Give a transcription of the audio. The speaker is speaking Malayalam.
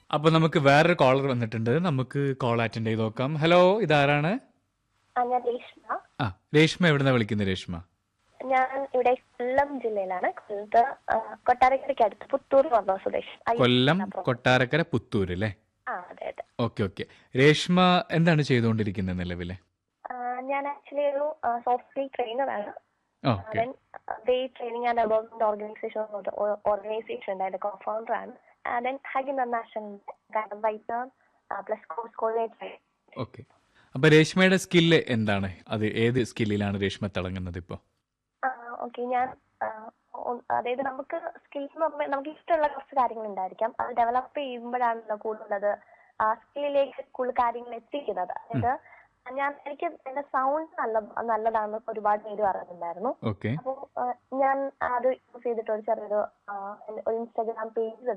അപ്പൊ നമുക്ക് വേറൊരു കോളർ വന്നിട്ടുണ്ട് നമുക്ക് കോൾ അറ്റൻഡ് ചെയ്ത് നോക്കാം ഹലോ ഇതാരാണ് ആ, ഞാൻ രേഷ്മ ആ രേഷ്മ എവിടുന്ന വിളിക്കുന്നത് രേഷ്മ ഞാൻ ഇവിടെ കൊല്ലം ജില്ലയിലാണ് കൊല്ലത്ത് ആ, കൊട്ടാരക്കരയ്ക്ക് അടുത്ത് പുത്തൂർ എന്ന് പറഞ്ഞ സ്വദേശം അയ്യോ, കൊല്ലം അപ്പുറം. കൊട്ടാരക്കര പുത്തൂര് അല്ലേ ആ അതെ അതെ ഓക്കെ ഓക്കെ രേഷ്മ എന്താണ് ചെയ്തുകൊണ്ടിരിക്കുന്നത് നിലവിലെ ആ, ഞാൻ ആക്ച്വലി ഒരു സോഫ്റ്റ്വെയർ ട്രെയിനറാണ് ഓക്കെ ദെൻ ദേ training and about organisation organisation ഉണ്ട് അതിന്റെ കോഫൗണ്ടർ ആണ് then hug international writer plus course coordinator okay അപ്പൊ രേഷ്മയുടെ സ്കില്ല് എന്താണ് അത് ഏത് സ്കില്ലിലാണ് രേഷ്മ തിളങ്ങുന്നത് ഇപ്പോ ഓക്കെ ഞാൻ ആ, ഒ- അതായത് നമുക്ക് സ്കിൽസ് നമുക്ക് ഇഷ്ടമുള്ള കുറച്ച് കാര്യങ്ങൾ ഉണ്ടായിരിക്കാം അത് ഡെവലപ്പ് ചെയ്യുമ്പോഴാണല്ലോ കൂടുതലത് ആ സ്കില്ലിലേക്ക് കൂടുതൽ കാര്യങ്ങൾ എത്തിക്കുന്നത് അതായത് ഞാൻ എനിക്ക് എന്റെ സൗണ്ട് നല്ല നല്ലതാണെന്ന് ഒരുപാട് പേര് പറയുന്നുണ്ടായിരുന്നു ഓക്കെ അപ്പോൾ ഞാൻ അത് യൂസ് ചെയ്തിട്ട് ഒരു ചെറിയൊരു ആ, ഒരു ഇൻസ്റ്റാഗ്രാം പേജ്